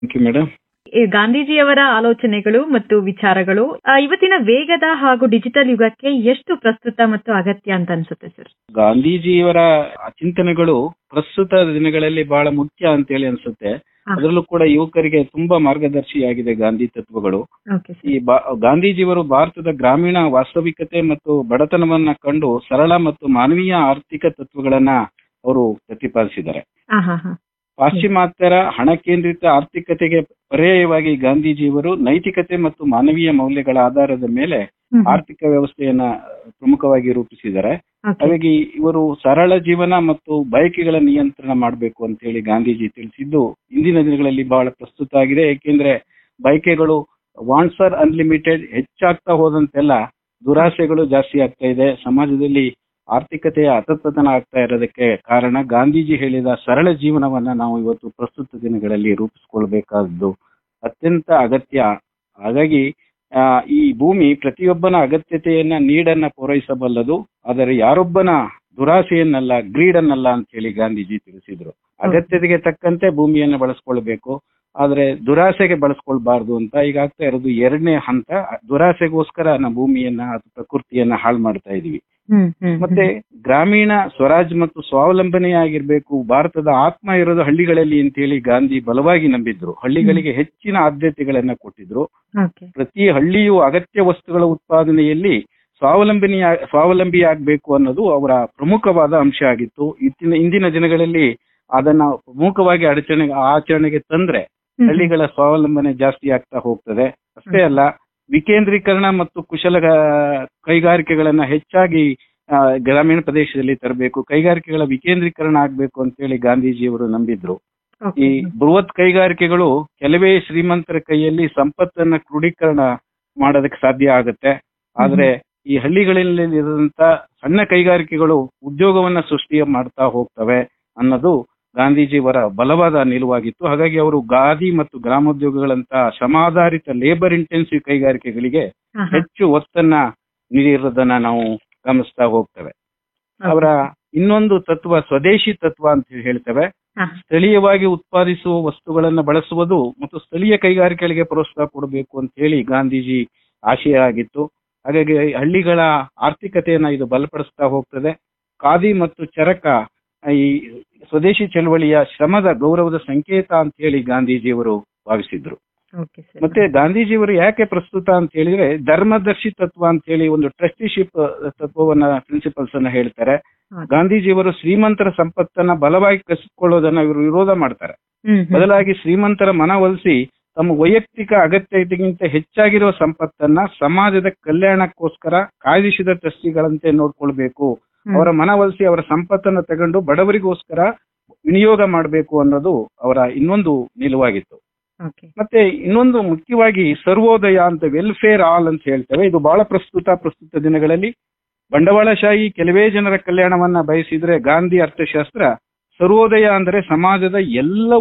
Thank you madam ಈ ಗಾಂಧೀಜಿಯವರ ಆಲೋಚನೆಗಳು ಮತ್ತು ವಿಚಾರಗಳು ಆ, ಇವತ್ತಿನ ವೇಗದ ಹಾಗೂ ಡಿಜಿಟಲ್ ಯುಗಕ್ಕೆ ಎಷ್ಟು ಪ್ರಸ್ತುತ ಮತ್ತು ಅಗತ್ಯ ಅಂತ ಅನ್ಸುತ್ತೆ ಸರ್ ಗಾಂಧೀಜಿಯವರ ಚಿಂತನೆಗಳು ಪ್ರಸ್ತುತ ದಿನಗಳಲ್ಲಿ ಬಹಳ ಮುಖ್ಯ ಅಂತೇಳಿ ಅನ್ಸುತ್ತೆ ಹಾ. ಅದರಲ್ಲೂ ಕೂಡ ಯುವಕರಿಗೆ ತುಂಬಾ ಮಾರ್ಗದರ್ಶಿಯಾಗಿದೆ ಗಾಂಧಿ ತತ್ವಗಳು ಓಕೆ ಈ ಬಾ- ಗಾಂಧೀಜಿಯವರು ಭಾರತದ ಗ್ರಾಮೀಣ ವಾಸ್ತವಿಕತೆ ಮತ್ತು ಬಡತನವನ್ನ ಕಂಡು ಸರಳ ಮತ್ತು ಮಾನವೀಯ ಆರ್ಥಿಕ ತತ್ವಗಳನ್ನ ಅವರು ಪ್ರತಿಪಾದಿಸಿದ್ದಾರೆ ಹಾ ಹಾ ಹಾ ಪಾಶ್ಚಿಮಾತ್ಯರ ಹಣ ಕೇಂದ್ರಿತ ಆರ್ಥಿಕತೆಗೆ ಪರ್ಯಾಯವಾಗಿ ಗಾಂಧೀಜಿಯವರು ನೈತಿಕತೆ ಮತ್ತು ಮಾನವೀಯ ಮೌಲ್ಯಗಳ ಆಧಾರದ ಮೇಲೆ ಹ್ಮ್. ಆರ್ಥಿಕ ವ್ಯವಸ್ಥೆಯನ್ನ ಪ್ರಮುಖವಾಗಿ ರೂಪಿಸಿದ್ದಾರೆ Okay. ಹಾಗಾಗಿ ಇವರು ಸರಳ ಜೀವನ ಮತ್ತು ಬಯಕೆಗಳ ನಿಯಂತ್ರಣ ಮಾಡಬೇಕು ಅಂತ ಹೇಳಿ ಗಾಂಧೀಜಿ ತಿಳಿಸಿದ್ದು ಇಂದಿನ ದಿನಗಳಲ್ಲಿ ಬಹಳ ಪ್ರಸ್ತುತ ಆಗಿದೆ ಏಕೆಂದ್ರೆ ಬಯಕೆಗಳು ವಾಂಟ್ಸ್ ಆರ್ ಅನ್ಲಿಮಿಟೆಡ್ ಹೆಚ್ಚಾಗ್ತಾ ಹೋದಂತೆಲ್ಲ ದುರಾಸೆಗಳು ಜಾಸ್ತಿ ಆಗ್ತಾ ಇದೆ ಸಮಾಜದಲ್ಲಿ ಆರ್ಥಿಕತೆಯ ಅತಪತನ ಆಗ್ತಾ ಇರೋದಕ್ಕೆ ಕಾರಣ ಗಾಂಧೀಜಿ ಹೇಳಿದ ಸರಳ ಜೀವನವನ್ನ ನಾವು ಇವತ್ತು ಪ್ರಸ್ತುತ ದಿನಗಳಲ್ಲಿ ರೂಪಿಸಿಕೊಳ್ಬೇಕಾದ್ದು ಅತ್ಯಂತ ಅಗತ್ಯ ಹಾಗಾಗಿ ಆ, ಈ ಭೂಮಿ ಪ್ರತಿಯೊಬ್ಬನ ಅಗತ್ಯತೆಯನ್ನ ನೀಡನ್ನ ಪೂರೈಸಬಲ್ಲದು ಆದರೆ ಯಾರೊಬ್ಬನ ದುರಾಸೆಯನ್ನಲ್ಲ ಗ್ರೀಡನ್ನಲ್ಲ ಅಂತ ಹೇಳಿ ಗಾಂಧೀಜಿ ತಿಳಿಸಿದ್ರು ಅಗತ್ಯತೆಗೆ ತಕ್ಕಂತೆ ಭೂಮಿಯನ್ನ ಬಳಸ್ಕೊಳ್ಬೇಕು ಆದ್ರೆ ದುರಾಸೆಗೆ ಬಳಸ್ಕೊಳ್ಬಾರ್ದು ಅಂತ ಈಗ ಆಗ್ತಾ ಇರೋದು ಎರಡನೇ ಹಂತ ದುರಾಸೆಗೋಸ್ಕರ ನಾವು ಭೂಮಿಯನ್ನ ಅಥವಾ ಪ್ರಕೃತಿಯನ್ನ ಹಾಳು ಮಾಡ್ತಾ ಇದೀವಿ ಹ್ಮ್ ಹ್ಮ್ ಮತ್ತೆ ಗ್ರಾಮೀಣ ಸ್ವರಾಜ್ ಮತ್ತು ಸ್ವಾವಲಂಬನೆಯಾಗಿರ್ಬೇಕು ಭಾರತದ ಆತ್ಮ ಇರೋದು ಹಳ್ಳಿಗಳಲ್ಲಿ ಅಂತ ಹೇಳಿ ಗಾಂಧಿ ಬಲವಾಗಿ ನಂಬಿದ್ರು ಹಳ್ಳಿಗಳಿಗೆ ಹೆಚ್ಚಿನ ಆದ್ಯತೆಗಳನ್ನ ಕೊಟ್ಟಿದ್ರು ಓಕೆ ಪ್ರತಿ ಹಳ್ಳಿಯು ಅಗತ್ಯ ವಸ್ತುಗಳ ಉತ್ಪಾದನೆಯಲ್ಲಿ ಸ್ವಾವಲಂಬನೆ ಸ್ವಾವಲಂಬಿ ಆಗ್ಬೇಕು ಅನ್ನೋದು ಅವರ ಪ್ರಮುಖವಾದ ಅಂಶ ಆಗಿತ್ತು ಇತ್ತಿನ ಇಂದಿನ ದಿನಗಳಲ್ಲಿ ಅದನ್ನ ಪ್ರಮುಖವಾಗಿ ಅಡಚಣೆ ಆಚರಣೆಗೆ ತಂದ್ರೆ ಹಳ್ಳಿಗಳ ಸ್ವಾವಲಂಬನೆ ಜಾಸ್ತಿ ಆಗ್ತಾ ಹೋಗ್ತದೆ ಅಷ್ಟೇ ಅಲ್ಲ ವಿಕೇಂದ್ರೀಕರಣ ಮತ್ತು ಕುಶಲ ಕೈಗಾರಿಕೆಗಳನ್ನ ಹೆಚ್ಚಾಗಿ ಆ, ಗ್ರಾಮೀಣ ಪ್ರದೇಶದಲ್ಲಿ ತರಬೇಕು ಕೈಗಾರಿಕೆಗಳ ವಿಕೇಂದ್ರೀಕರಣ ಆಗ್ಬೇಕು ಅಂತೇಳಿ ಗಾಂಧೀಜಿಯವರು ನಂಬಿದ್ರು ಈ ಬೃಹತ್ ಕೈಗಾರಿಕೆಗಳು ಕೆಲವೇ ಶ್ರೀಮಂತರ ಕೈಯಲ್ಲಿ ಸಂಪತ್ತನ್ನ ಕ್ರೋಢೀಕರಣ ಮಾಡೋದಕ್ಕೆ ಸಾಧ್ಯ ಆಗುತ್ತೆ ಆದ್ರೆ ಈ ಹಳ್ಳಿಗಳಲ್ಲಿ ಇರುವಂತ ಸಣ್ಣ ಕೈಗಾರಿಕೆಗಳು ಉದ್ಯೋಗವನ್ನ ಸೃಷ್ಟಿ ಮಾಡ್ತಾ ಹೋಗ್ತವೆ ಅನ್ನೋದು ಗಾಂಧೀಜಿಯವರ ಬಲವಾದ ನಿಲುವಾಗಿತ್ತು ಹಾಗಾಗಿ ಅವರು ಗಾದಿ ಮತ್ತು ಗ್ರಾಮೋದ್ಯೋಗಗಳಂತ ಶ್ರಮಾಧಾರಿತ ಲೇಬರ್ ಇಂಟೆನ್ಸಿವ್ ಕೈಗಾರಿಕೆಗಳಿಗೆ ಹೆಚ್ಚು ಒತ್ತನ್ನ ನೀಡಿರೋದನ್ನ ನಾವು ಗಮನಿಸ್ತಾ ಹೋಗ್ತೇವೆ ಅವರ ಇನ್ನೊಂದು ತತ್ವ ಸ್ವದೇಶಿ ತತ್ವ ಅಂತ ಹೇಳಿ ಹೇಳ್ತೇವೆ ಸ್ಥಳೀಯವಾಗಿ ಉತ್ಪಾದಿಸುವ ವಸ್ತುಗಳನ್ನ ಬಳಸುವುದು ಮತ್ತು ಸ್ಥಳೀಯ ಕೈಗಾರಿಕೆಗಳಿಗೆ ಪ್ರೋತ್ಸಾಹ ಕೊಡಬೇಕು ಅಂತ ಹೇಳಿ ಗಾಂಧೀಜಿ ಆಶಯ ಆಗಿತ್ತು ಹಾಗಾಗಿ ಹಳ್ಳಿಗಳ ಆರ್ಥಿಕತೆಯನ್ನ ಇದು ಬಲಪಡಿಸ್ತಾ ಹೋಗ್ತದೆ ಖಾದಿ ಮತ್ತು ಚರಕ ಈ ಸ್ವದೇಶಿ ಚಳವಳಿಯ ಶ್ರಮದ ಗೌರವದ ಸಂಕೇತ ಅಂತ ಹೇಳಿ ಗಾಂಧೀಜಿಯವರು ಭಾವಿಸಿದ್ರು ಓಕೆ ಸರ್ ಮತ್ತೆ ಗಾಂಧೀಜಿಯವರು ಯಾಕೆ ಪ್ರಸ್ತುತ ಅಂತ ಹೇಳಿದ್ರೆ ಧರ್ಮದರ್ಶಿ ತತ್ವ ಅಂತ ಹೇಳಿ ಒಂದು ಟ್ರಸ್ಟಿಶಿಪ್ ತತ್ವವನ್ನ ಪ್ರಿನ್ಸಿಪಲ್ಸ್ ಅನ್ನ ಹೇಳ್ತಾರೆ ಹೌದು. ಗಾಂಧೀಜಿಯವರು ಶ್ರೀಮಂತರ ಸಂಪತ್ತನ್ನ ಬಲವಾಗಿ ಕಸಿದುಕೊಳ್ಳೋದನ್ನ ಇವರು ವಿರೋಧ ಮಾಡ್ತಾರೆ ಹ್ಮ್ ಹ್ಮ್. ಬದಲಾಗಿ ಶ್ರೀಮಂತರ ಮನವೊಲಿಸಿ ತಮ್ಮ ವೈಯಕ್ತಿಕ ಅಗತ್ಯತೆಗಿಂತ ಹೆಚ್ಚಾಗಿರುವ ಸಂಪತ್ತನ್ನ ಸಮಾಜದ ಕಲ್ಯಾಣಕ್ಕೋಸ್ಕರ ಕಾಯ್ದಿರಿಸಿದ ಟ್ರಸ್ಟಿಗಳಂತೆ ನೋಡ್ಕೊಳ್ಬೇಕು ಹ್ಮ್. ಅವರ ಮನವೊಲಿಸಿ ಅವರ ಸಂಪತ್ತನ್ನ ತಗೊಂಡು ಬಡವರಿಗೋಸ್ಕರ ವಿನಿಯೋಗ ಮಾಡಬೇಕು ಅನ್ನೋದು ಅವರ ಇನ್ನೊಂದು ನಿಲುವಾಗಿತ್ತು ಓಕೆ ಮತ್ತೆ ಇನ್ನೊಂದು ಮುಖ್ಯವಾಗಿ ಸರ್ವೋದಯ ಅಂತ ವೆಲ್ಫೇರ್ ಆಲ್ ಅಂತ ಹೇಳ್ತೇವೆ ಇದು ಬಹಳ ಪ್ರಸ್ತುತ ಪ್ರಸ್ತುತ ದಿನಗಳಲ್ಲಿ ಬಂಡವಾಳಶಾಹಿ ಕೆಲವೇ ಜನರ ಕಲ್ಯಾಣವನ್ನ ಬಯಸಿದ್ರೆ ಗಾಂಧಿ ಅರ್ಥಶಾಸ್ತ್ರ ಸರ್ವೋದಯ ಅಂದರೆ ಸಮಾಜದ ಎಲ್ಲ